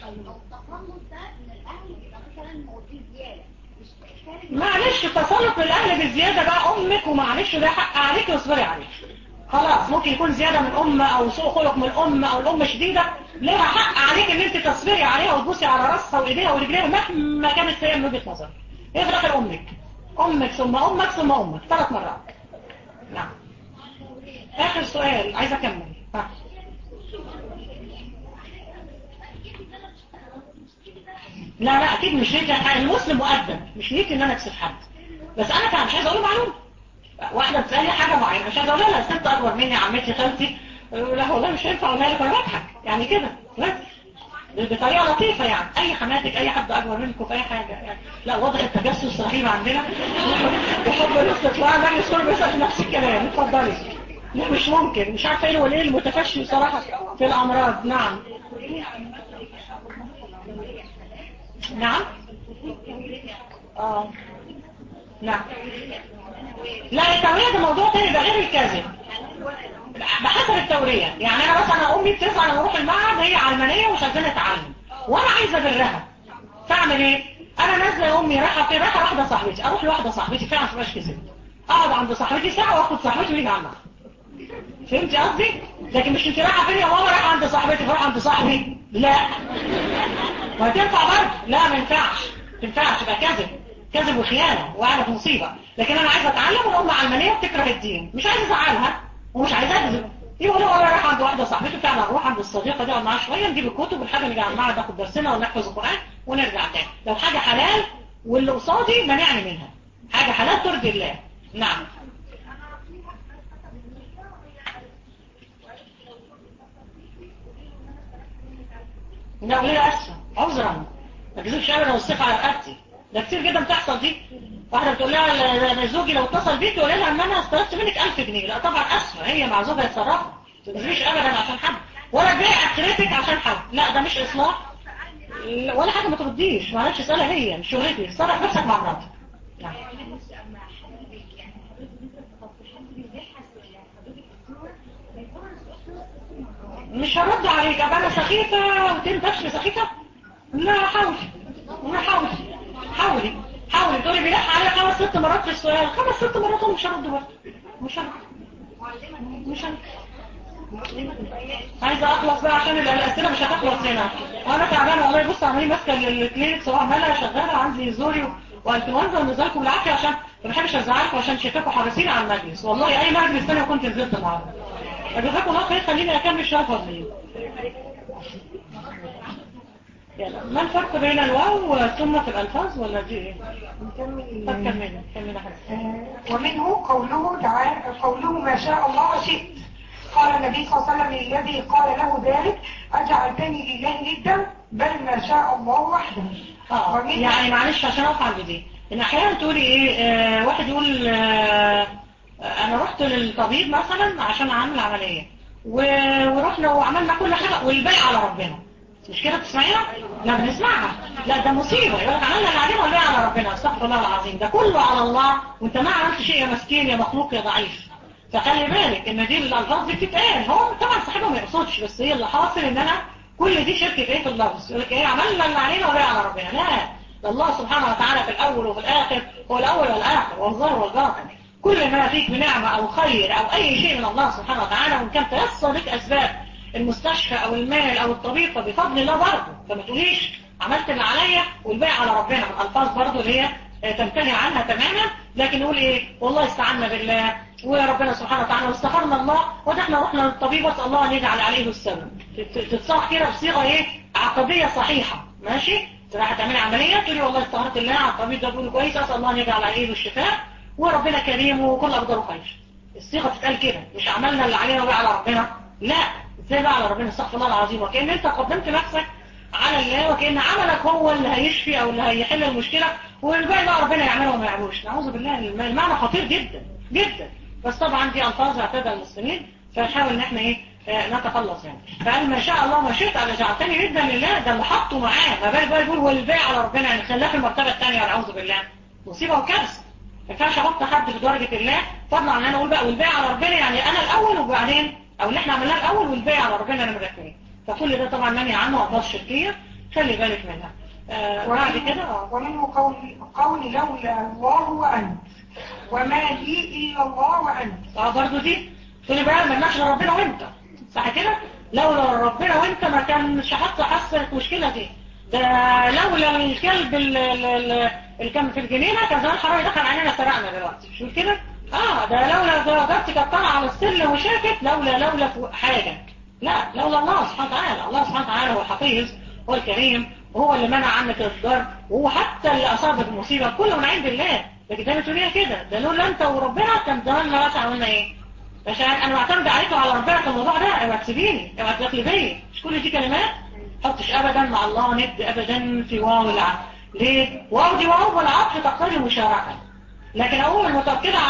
معلش تسلط الاهل بالزياده بقى امك ومعلش ده حق عليك واصبري عليه خلاص ممكن يكون زيادة من الأم أو سوء خلق من الأم أو الأم شديدة لها حق عليك ان انت تصبري عليها وتبوسي على راسها وايديها ورجليها مهما كانت سيئة من وجهة نظر هي في الاخر امك امك ثم امك ثم امك ثلاث مرات نعم اخر سؤال عايزه اكمل ها لا لا اكيد مش نيتي المسلم مؤدب مش نيتي ان انا اكسب حد بس انا كان مش عايز اقول معلومه واحدة بتسألني حاجة معينة مش عايزة اقول لها ست اكبر مني عمتي خالتي لا والله مش هينفع اقولها لك وانا بضحك يعني كده بس بطريقة لطيفة يعني اي حماتك اي حد اكبر منكم في اي حاجة يعني لا واضح التجسس رهيب عندنا وحب الاستطلاع لا يصير بيسأل نفس الكلام اتفضلي لا مش ممكن مش عارفه ايه وليه المتفشي بصراحة في الامراض نعم نعم اه نعم لا التورية ده موضوع تاني ده غير الكذب بحسب التورية تغرية يعني انا مثلا امي بتسعى لما اروح المعهد هي علمانية ومش عايزاني اتعلم وانا عايزة برها فاعمل ايه انا نازله يا امي رايحه فين رايحه واحده صاحبتي اروح لواحده صاحبتي فعلا ما تبقاش كسبت اقعد عند صاحبتي ساعه واخد صاحبتي ونيجي على المعهد فهمتي قصدي لكن مش انت رايحه فين يا ماما رايحه عند صاحبتي فراح عند صاحبي لا ما تنفع برضه لا ما ينفعش ما ينفعش يبقى كذب كذب وخيانه وقاعده في مصيبه لكن انا عايزه اتعلم والام علمانيه بتكره الدين مش عايزه ازعلها ومش عايزه اكذب يقول له انا رايح عند واحده صاحبتي فعلا اروح عند الصديقه دي اقعد معاها شويه نجيب الكتب والحاجه نيجي على المعهد ناخد درسنا ونحفظ القران ونرجع تاني لو حاجه حلال واللي قصادي منعني منها حاجه حلال ترضي الله نعم لا وليه اسفه عذرا ما تجيبش ابدا والثقه على رقبتي ده كتير جدا بتحصل دي واحده بتقول لها انا زوجي لو اتصل بيك يقول لها ان انا استلفت منك 1000 جنيه لا طبعا اسفه هي مع زوجها يتصرفوا ما تجيبش ابدا عشان حد ولا تبيع اخرتك عشان حد لا ده مش اصلاح لا، ولا حاجه ما ترديش معلش اسالها هي مش شغلتي صرف نفسك مع مراتك نعم. مش هرد عليك ابقى انا سخيفه وتنتفش سخيفه لا حاولي لا حاولي حاولي حاولي تقولي بيلح عليا خمس ست مرات في السؤال خمس ست مرات انا مش هرد برضه مش هرد مش هرد عايزه اخلص بقى عشان الاسئله مش هتخلص هنا وانا تعبانه والله بص عمالين ماسكه الكلينكس سواء عماله شغاله عندي زوري وانفلونزا ونزلكم بالعافيه عشان ما بحبش ازعلكم عشان شايفاكم حريصين على المجلس والله اي مجلس ثاني كنت نزلت النهارده جزاكم الله خير خليني اكمل شويه فاضلين يلا ما الفرق بين الواو ثم في الالفاظ ولا دي ايه؟ نكمل طب كملي كملي حاجه آه، ومنه قوله تعالى قوله ما شاء الله وشئت قال النبي صلى الله عليه وسلم الذي قال له ذلك أجعلتني لله ندا بل ما شاء الله وحده اه ومنه- يعني معلش عشان اقف عند دي ان احيانا تقولي ايه آه واحد يقول آه آه، انا رحت للطبيب مثلا عشان اعمل عمليه و- ورحنا وعملنا كل حاجه والباقي على ربنا مش كده بتسمعيها؟ لا بنسمعها لا ده مصيبه يقول لك عملنا اللي علينا والباقي على ربنا استغفر الله العظيم ده كله على الله وانت ما عملت شيء يا مسكين يا مخلوق يا ضعيف فخلي بالك ان دي الالفاظ دي بتتقال هو طبعا صاحبها ما يقصدش بس هي اللي حاصل ان انا كل دي شركه ايه في اللفظ يقول لك ايه عملنا اللي علينا والباقي على ربنا لا ده الله سبحانه وتعالى في الاول وفي الاخر هو الاول والاخر والظاهر والباطن كل ما فيك بنعمه او خير او اي شيء من الله سبحانه وتعالى وان كان تيسر لك اسباب المستشفى او المال او الطبيب فبفضل الله برضه فما تقوليش عملت اللي عليا والباقي على ربنا من الالفاظ برضه اللي هي آه، تمتنع عنها تماما لكن نقول ايه والله استعنا بالله وربنا سبحانه وتعالى واستخرنا الله وده احنا رحنا للطبيب واسال الله ان يجعل عليه السبب تت- تتصاغ كده بصيغه ايه عقديه صحيحه ماشي راح تعملي عمليه تقولي والله استخرت الله على الطبيب ده بيقول كويس اسال الله ان يجعل عليه الشفاء وربنا كريم وكل اقداره خير الصيغه تتقال كده مش عملنا اللي علينا وبقى على ربنا لا ازاي بقى على ربنا استغفر الله العظيم وكأن انت قدمت نفسك على الله وكأن عملك هو اللي هيشفي او اللي هيحل المشكلة والباقي بقى ربنا يعمله وما يعملوش نعوذ بالله الم- المعنى خطير جدا جدا بس طبعا دي الفاظ اعتادها المسلمين فنحاول ان احنا ايه آه، نتخلص يعني فقال ما شاء الله ما شئت على جعلتني جدا لله ده اللي حطه معاه ما بالك بقى يقول والباقي على ربنا يعني خلاه في المرتبه الثانيه والعوذ بالله مصيبه وكارثه ما ينفعش احط حد في درجه الله فضلا عن ان انا اقول بقى والباقي على ربنا يعني انا الاول وبعدين او اللي احنا عملناه الاول والباقي على ربنا انا مركبين فكل ده طبعا منهي عنه الفاظ شركيه خلي بالك منها آه بعد كده آه. ومنه قول قول لولا الله وأنت وما لي إلا الله وأنت اه برضو دي تقولي بقى مالناش غير ربنا وانت صح كده لولا ربنا وانت ما كانش حتى حصل المشكله دي ده لولا الكلب ال- ال- ال- اللي كان في الجنينه كان زمان حرامي دخل علينا سرقنا دلوقتي شو كده اه ده لولا درجتي كانت طالعه على السلم وشافت لولا لولا فوق حاجه لا لولا الله سبحانه وتعالى الله سبحانه وتعالى هو الحفيظ هو الكريم وهو اللي منع عنك الضر وهو حتى اللي اصابك المصيبه كله من عند الله لكن ده بتقوليها كده ده لولا انت وربنا كان زمان ما عملنا ايه عشان انا معتمد عليك وعلى ربنا في الموضوع ده اوعى تسيبيني اوعى تدخلي بيا مش كل دي كلمات حطش ابدا مع الله ند ابدا في واو العطف ليه واو دي واو والعطف تقتضي المشاركه لكن اقول المتوكله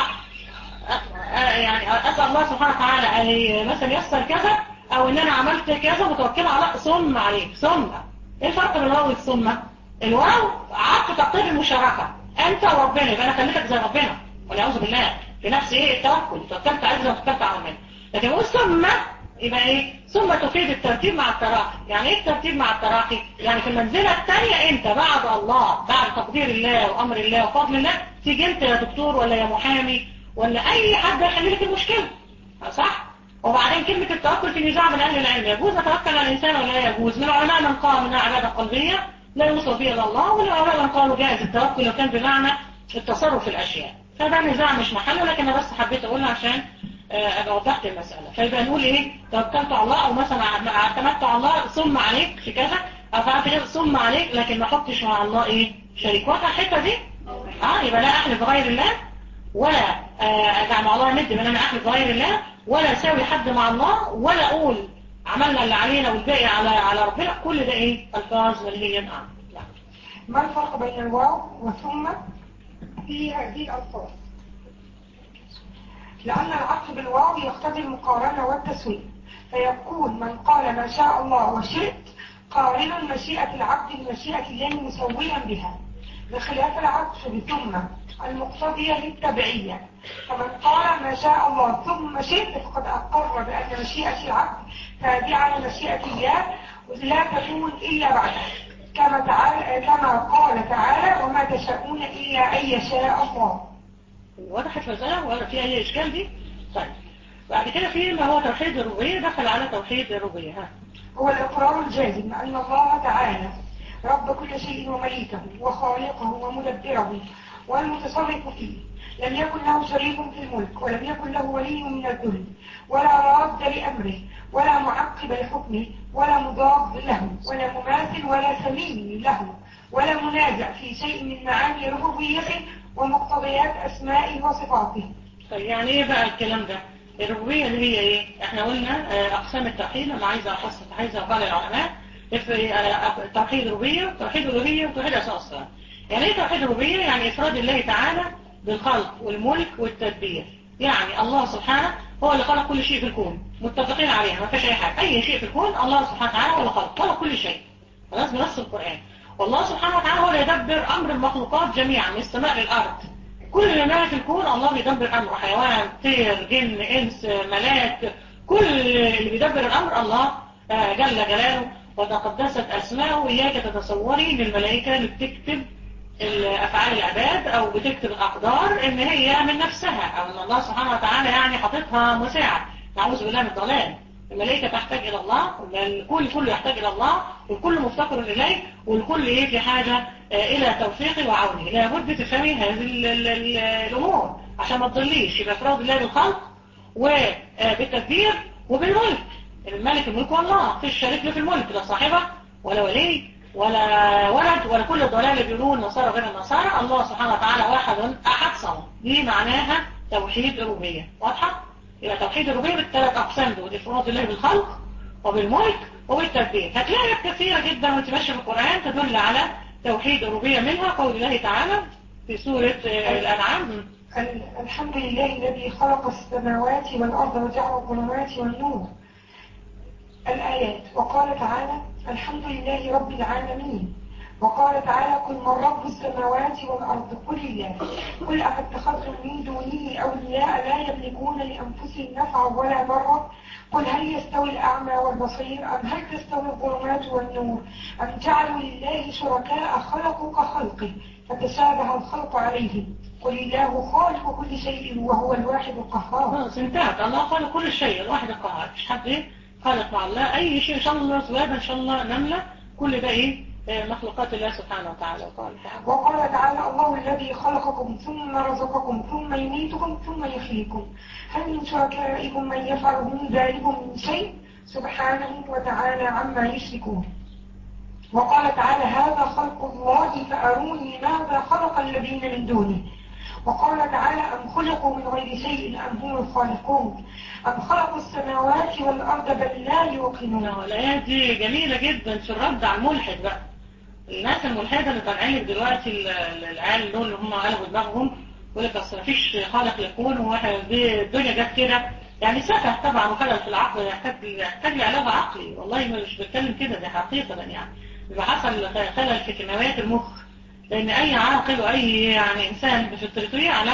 أ- أ- يعني اسال الله سبحانه وتعالى ان مثلا يسر كذا او ان انا عملت كذا متوكله على ثم عليك ثم ايه الفرق بين الواو والثم الواو عطف تقتضي المشاركه انت وربنا يبقى انا خليتك زي ربنا والعياذ بالله في نفس ايه التوكل توكلت على ربنا وتوكلت على ربنا لكن اقول ثم يبقى ايه ثم تفيد الترتيب مع التراخي يعني ايه الترتيب مع التراخي يعني في المنزلة الثانية انت بعد الله بعد تقدير الله وامر الله وفضل الله تيجي انت يا دكتور ولا يا محامي ولا اي حد يحل لك المشكلة صح وبعدين كلمة التوكل في نزاع من اهل العلم يجوز اتوكل على الانسان ولا لا يجوز من العلماء من قال انها عبادة قلبية لا يوصل بها الى الله والعلماء من قالوا جائز التوكل لو كان بمعنى التصرف في الاشياء فده نزاع مش محله لكن انا بس حبيت اقولها عشان ابقى وضحت المسألة فيبقى نقول ايه توكلت على الله او مثلا اعتمدت على الله ثم عليك في كذا او فعلت كده ثم عليك لكن ما احطش مع الله ايه شريك واضحه الحته دي اه يبقى لا احلف بغير الله ولا اجعل مع الله ند بان انا احلف بغير الله ولا اساوي حد مع الله ولا اقول عملنا اللي علينا والباقي على على ربنا كل ده ايه الفاظ منهيا عنه ما الفرق بين الواو وثم في هذه الألفاظ لأن العطف بالواو يقتضي المقارنة والتسوية فيكون من قال ما شاء الله وشئت قارنا مشيئة العبد بمشيئة الله مسويا بها بخلاف العطف بثم المقتضية للتبعية فمن قال ما شاء الله ثم شئت فقد أقر بأن مشيئة العبد تابعة لمشيئة الله ولا تكون إلا بعدها كما, تعالى كما قال تعالى وما تشاءون إلا أن يشاء الله وضحت المسألة ولا فيها أي إشكال دي طيب بعد كده في ما هو توحيد الربوبية دخل على توحيد الربوبية ها هو الإقرار الجازم أن الله تعالى رب كل شيء ومليكه وخالقه ومدبره والمتصرف فيه لم يكن له شريك في الملك ولم يكن له ولي من الذل ولا راد لأمره ولا معقب لحكمه ولا مضاد له ولا مماثل ولا سمين له ولا منازع في شيء من معاني ربوبيته ومقتضيات أسمائه وصفاته طيب يعني ايه بقى الكلام ده الربوبية اللي هي ايه احنا قلنا اه أقسام التوحيد انا عايزة أخص عايزة أقال العلماء توحيد الربوبية توحيد الألوهية وتوحيد أسماء الصلاة يعني ايه توحيد الربوبية يعني إفراد الله تعالى بالخلق والملك والتدبير يعني الله سبحانه هو اللي خلق كل شيء في الكون متفقين عليها ما فيش أي حاجة أي شيء في الكون الله سبحانه وتعالى هو اللي خلق خلق كل شيء خلاص بنص القرآن والله سبحانه وتعالى هو اللي يدبر أمر المخلوقات جميعا من السماء للأرض كل ما في الكون الله بيدبر أمره حيوان طير جن إنس ملاك كل اللي بيدبر الأمر الله جل جلاله وتقدست أسماءه إياك تتصوري ان الملائكة اللي بتكتب أفعال العباد أو بتكتب الأقدار إن هي من نفسها أو إن الله سبحانه وتعالى يعني حاططها مساعد نعوذ بالله من الضلال الملائكة تحتاج إلى الله الكل كله يحتاج إلى الله والكل مفتقر إليه والكل إيه في حاجة إلى توفيقه وعونه لابد تفهمي هذه الأمور عشان ما تضليش يبقى إفراد الله بالخلق وبالتدبير وبالملك الملك الملك والله في الشريك له في الملك لا صاحبة ولا ولي ولا ولد ولا كل الضلال اللي بيقولوه النصارى غير النصارى الله سبحانه وتعالى واحد أحد صمد دي معناها توحيد الربوبية واضحة؟ يبقى توحيد الربوبية بالثلاث أقسام دول إفراد الله بالخلق وبالملك وبالتدبير هتلاقي آيات كثيرة جدا وانت ماشيه في القرآن تدل على توحيد الربوبية منها قول الله تعالى في سورة الأنعام الحمد لله الذي خلق السماوات والأرض وجعل الظلمات والنور الآيات وقال تعالى الحمد لله رب العالمين وقال تعالى قل من رب السماوات والأرض قل الله قل أفاتخذتم من دونه أولياء لا يملكون لأنفسهم نفعا ولا ضرا قل هل يستوي الأعمى والبصير أم هل تستوي الظلمات والنور أم جعلوا لله شركاء خلقوا كخلقه فتشابه الخلق عليهم قل الله خالق كل شيء وهو الواحد القهار خلاص انتهت الله خالق كل شيء الواحد القهار مش حد ايه خالق مع الله اي شيء ان شاء الله سوابه ان شاء الله نملة كل ده ايه مخلوقات الله سبحانه وتعالى وقال تعالى وقال تعالى الله الذي خلقكم ثم رزقكم ثم يميتكم ثم يحييكم هل من شركائكم من يفعل من ذلك من شيء سبحانه وتعالى عما يشركون وقال تعالى هذا خلق الله فأروني ماذا خلق الذين من دونه وقال تعالى أم خلقوا من غير شيء أم هم الخالقون أم خلقوا السماوات والأرض بل لا يوقنون الآيات دي جميلة جدا في الرد على الملحد بقى الناس الملحدة اللي طالعين لك دلوقتي العيال دول اللي هم قلبوا دماغهم يقول لك اصل مفيش خالق يكون والدنيا جت كده يعني سفه طبعا وخلل في العقل يحتاج يحتاج لعلاج عقلي والله مش بتكلم كده دي حقيقة يعني بيبقى حصل خلل في كيماويات المخ لأن أي عاقل وأي يعني إنسان بفطرته يعلم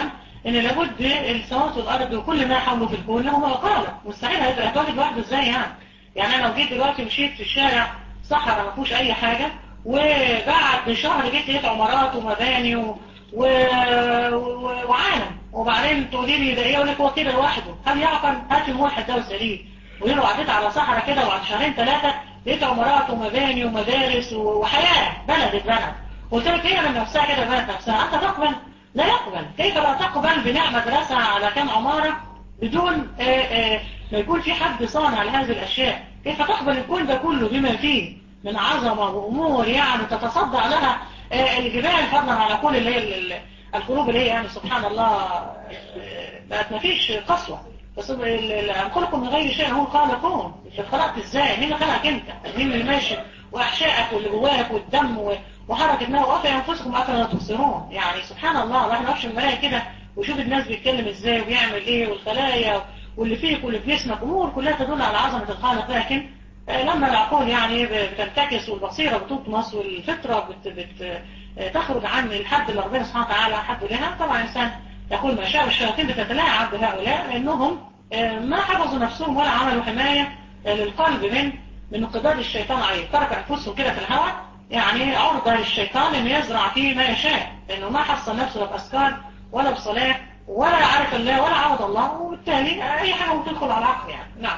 ان لابد السماوات والارض وكل ما حوله في الكون له مقالة مستحيل هيتواجد لوحده ازاي يعني يعني انا لو جيت دلوقتي مشيت في الشارع صحراء ما فيهوش اي حاجة وبعد شهر جيت لقيت عمارات ومباني و... و... و... وعالم وبعدين تقولي لي ده ايه اقول لك هو كده لوحده هل يعقل هات الملحد ده وسليم ولو عديت على صحراء كده وبعد شهرين ثلاثة لقيت عمارات ومباني ومدارس وحياة بلد اتبنت قلت لك هي من نفسها كده بنت نفسها انت تقبل لا يقبل كيف لا تقبل بناء مدرسة على كم عمارة بدون آآ آآ ما يكون في حد صانع لهذه الأشياء كيف تقبل الكون ده كله بما فيه من عظمة وأمور يعني تتصدع لها الجبال فضلا على كل اللي هي القلوب اللي هي يعني سبحان الله بقت ما فيش قسوة بس خلقكم من غير شيء هو خالقون انت خلقت ازاي مين اللي خلقك انت مين اللي ماشي واحشائك واللي جواك والدم وحركة ما وقف انفسكم افلا تبصرون يعني سبحان الله الواحد يقفش المرايه كده ويشوف الناس بيتكلم ازاي وبيعمل ايه والخلايا واللي فيك واللي في جسمك امور كلها تدل على عظمه الخالق لكن لما العقول يعني بتنتكس والبصيره بتطمس والفطره بت بت تخرج عن الحد اللي ربنا سبحانه وتعالى حد لها طبعا الانسان يقول ما شاء والشياطين بتتلاعب بهؤلاء لانهم ما حفظوا نفسهم ولا عملوا حمايه للقلب من من انقضاض الشيطان عليه ترك انفسهم كده في الهواء يعني عرضة للشيطان انه يزرع فيه ما يشاء لانه ما حصل نفسه لا بأذكار ولا بصلاة ولا عارف الله ولا عوض الله وبالتالي اي حاجة بتدخل على العقل يعني نعم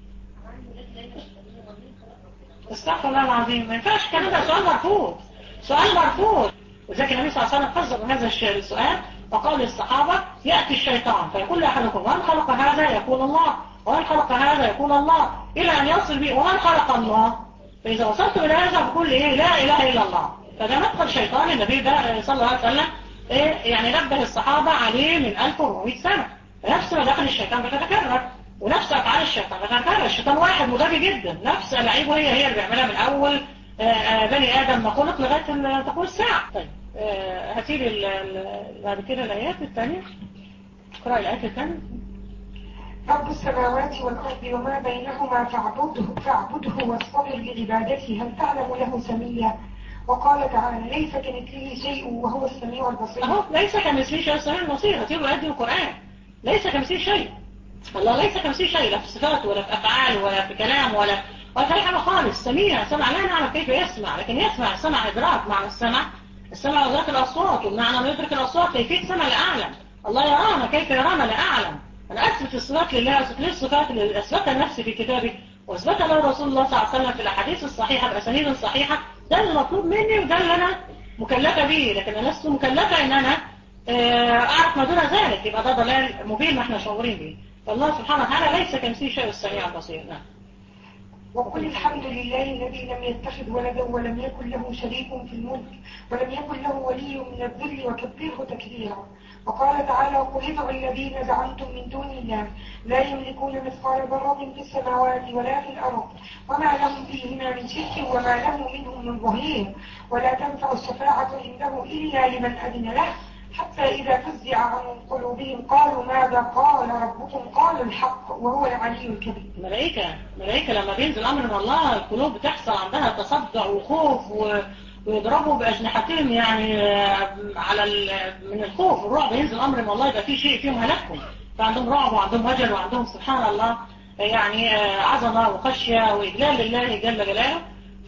استغفر الله العظيم ما ينفعش الكلام ده سؤال مرفوض سؤال مرفوض وذلك النبي صلى الله عليه وسلم حذر من هذا السؤال فقال للصحابة يأتي الشيطان فيقول لأحدكم من خلق هذا يقول الله ومن خلق هذا يقول الله إلى أن يصل به ومن خلق الله فإذا وصلت إلى هذا بقول إيه لا إله إلا الله فده مدخل شيطان النبي ده صلى الله عليه وسلم إيه يعني نبه الصحابة عليه من 1400 سنة نفس مداخل الشيطان بتتكرر ونفس أفعال الشيطان بتتكرر الشيطان واحد مغبي جدا نفس ألعيبه هي هي اللي بيعملها من أول آآ بني آدم ما خلق لغاية تقول الساعة طيب هتيجي بعد كده الآيات الثانية اقرأ الآيات الثانية رب السماوات والأرض وما بينهما فاعبده, فاعبده واصطبر لعبادته هل تعلم له سميا وقال تعالى ليس كمثله شيء وهو السميع البصير أهو ليس كمثله شيء السميع البصير هتيجوا يؤدي القرآن ليس كمثله شيء الله ليس كمثله شيء لا في صفاته ولا في أفعال ولا في كلام ولا ولا في أي حاجة خالص سميع سمع لا نعلم كيف يسمع لكن يسمع سمع إدراك معنى السمع السمع إدراك الأصوات وبمعنى أنه يدرك الأصوات كيفية سمع لأعلم الله يرانا كيف يرانا لأعلم أنا أثبت الصفات لله أثبت الصفات اللي أثبتها لنفسي في كتابي وأثبتها له رسول الله صلى الله عليه وسلم في الأحاديث الصحيحة بأسانيد صحيحة ده المطلوب مني وده اللي أنا مكلفة به لكن أنا لست مكلفة إن أنا أعرف ما دون ذلك يبقى ده ضلال مبين ما احنا شعورين به فالله سبحانه وتعالى ليس كمثله شيء السميع البصير نعم وقل الحمد لله الذي لم يتخذ ولدا ولم يكن له شريك في الملك ولم يكن له ولي من الذل وكبره تكبيرا وقال تعالى قل ادعوا الذين زعمتم من دون الله لا يملكون مثقال ذرة في السماوات ولا في الأرض وما لهم فيهما من شرك وما له منهم من ظهير ولا تنفع الشفاعة عنده إلا لمن أذن له حتى إذا فزع عن قلوبهم قالوا ماذا قال ربكم قالوا الحق وهو العلي الكبير ملائكة ملائكة لما بينزل أمر من الله القلوب بتحصل عندها تصدع وخوف و... ويضربوا بأجنحتهم يعني على ال... من الخوف الرعب ينزل أمر من الله يبقى في شيء فيهم هلكهم فعندهم رعب وعندهم وجل وعندهم سبحان الله يعني عظمة وخشية وإجلال لله جل جلاله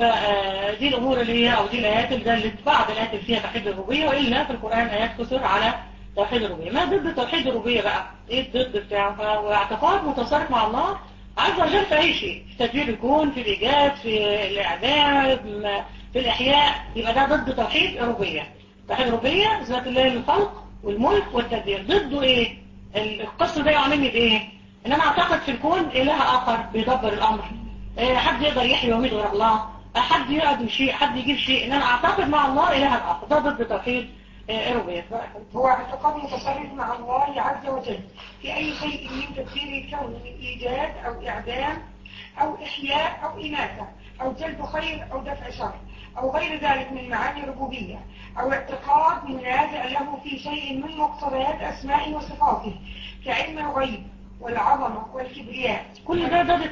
فدي الأمور اللي هي أو دي الآيات اللي دلت بعض الآيات اللي فيها توحيد الربوبية وإلا في القرآن آيات كثر على توحيد الربوبية ما ضد توحيد الربوبية بقى إيه الضد بتاعه واعتقاد متصارف مع الله عز وجل في أي شيء في تدبير الكون في الإيجاد في الإعدام في الإحياء يبقى ده ضد توحيد الربوبية توحيد الربوبية ذات الله الخلق والملك والتدبير ضده إيه القصة ده يعملني بإيه إن أنا أعتقد في الكون إله آخر بيدبر الأمر حد يقدر يحيي ويميت غير الله حد يقعد شيء حد يجيب شيء ان انا اعتقد مع الله اله اخر ده ضد توحيد الربوبيه هو اعتقاد متصرف مع الله عز وجل في اي شيء من تدبير الكون من ايجاد او اعدام او احياء او اماته او جلب خير او دفع شر او غير ذلك من معاني الربوبيه او اعتقاد منازع له في شيء من مقتضيات اسمائه وصفاته كعلم الغيب والعظمة والكبرياء كل ده ضد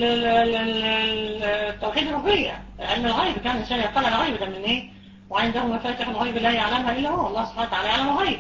التوحيد الربوبية علم الغيب كان الإنسان يطلع الغيب ده من إيه وعنده مفاتح الغيب لا يعلمها إلا هو الله سبحانه وتعالى يعلم الغيب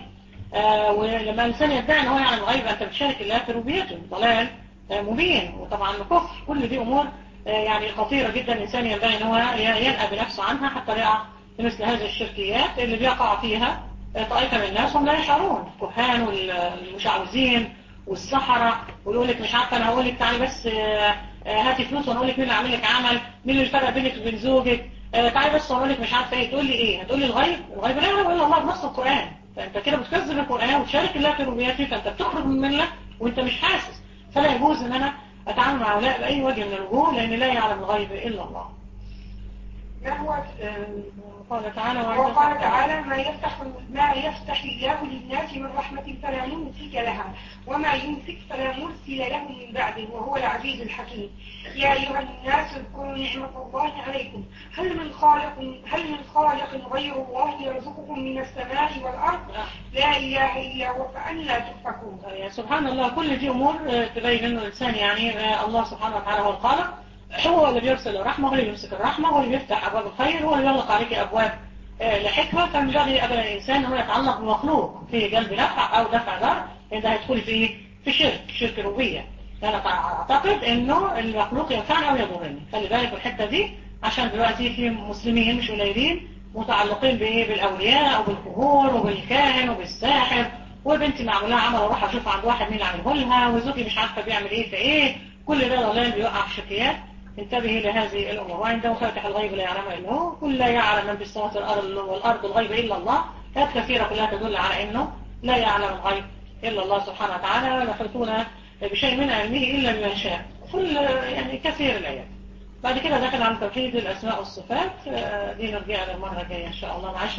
آه ولما الانسان يدعي ان هو يعلم الغيب انت بتشارك الله في ربوبيته ضلال آه مبين وطبعا كفر كل دي امور آه يعني خطيره جدا الانسان ينبغي ان هو ينأى بنفسه عنها حتى لا يقع في مثل هذه الشركيات اللي بيقع فيها طائفه من الناس هم لا يشعرون الكهان والمشعوذين والسحرة ويقول لك مش عارفه انا هقول لك تعالي بس هاتي فلوس وانا اقول لك مين اللي عامل لك عمل مين اللي فرق بينك وبين زوجك تعالي بس وانا اقول لك مش عارفه ايه تقول لي ايه هتقول لي الغيب الغيب لا يعلم الا الله بنص القران فانت كده بتكذب القران وتشارك الله في ربوبيته فانت بتخرج من المله وانت مش حاسس فلا يجوز ان انا اتعامل مع هؤلاء باي وجه من الوجوه لان لا يعلم الغيب الا الله ما هو قال تعالى وقال تعالى ما يفتح ما يفتح الله للناس من رحمة فلا ممسك لها وما يمسك فلا مرسل له من بعده وهو العزيز الحكيم يا أيها الناس اذكروا نعمة الله عليكم هل من خالق هل من خالق غير الله يرزقكم من السماء والأرض لا إله إلا هو فأنا تؤفكون سبحان الله كل دي أمور تبين أنه الإنسان يعني الله سبحانه وتعالى هو الخالق هو اللي بيرسل الرحمة هو اللي بيمسك الرحمة هو اللي بيفتح أبواب الخير هو اللي يغلق عليك أبواب لحكمة فينبغي أبدا الإنسان هو يتعلق بمخلوق في جلب نفع أو دفع ضر إذا هيدخل في في شرك شرك ربوبية أنا أعتقد إنه المخلوق ينفعني أو يضرني خلي بالك الحتة دي عشان دلوقتي في مسلمين مش قليلين متعلقين بإيه بالأولياء وبالقبور وبالكاهن وبالساحر وبنتي معمول لها عمل اروح اشوف عند واحد مين اللي عامله لها وزوجي مش عارفه بيعمل ايه في ايه كل ده ضلال بيوقع في شركيات انتبهي لهذه الأمور وعنده فاتح الغيب لا يعلم إلا هو كل لا يعلم من في السماوات والأرض والأرض الغيب إلا الله آيات كثيرة كلها تدل على أنه لا يعلم الغيب إلا الله سبحانه وتعالى ولا يحيطون بشيء من علمه إلا بما شاء كل يعني كثير الآيات بعد كده دخل عن توحيد الأسماء والصفات دي نرجع للمرة الجاية إن شاء الله معلش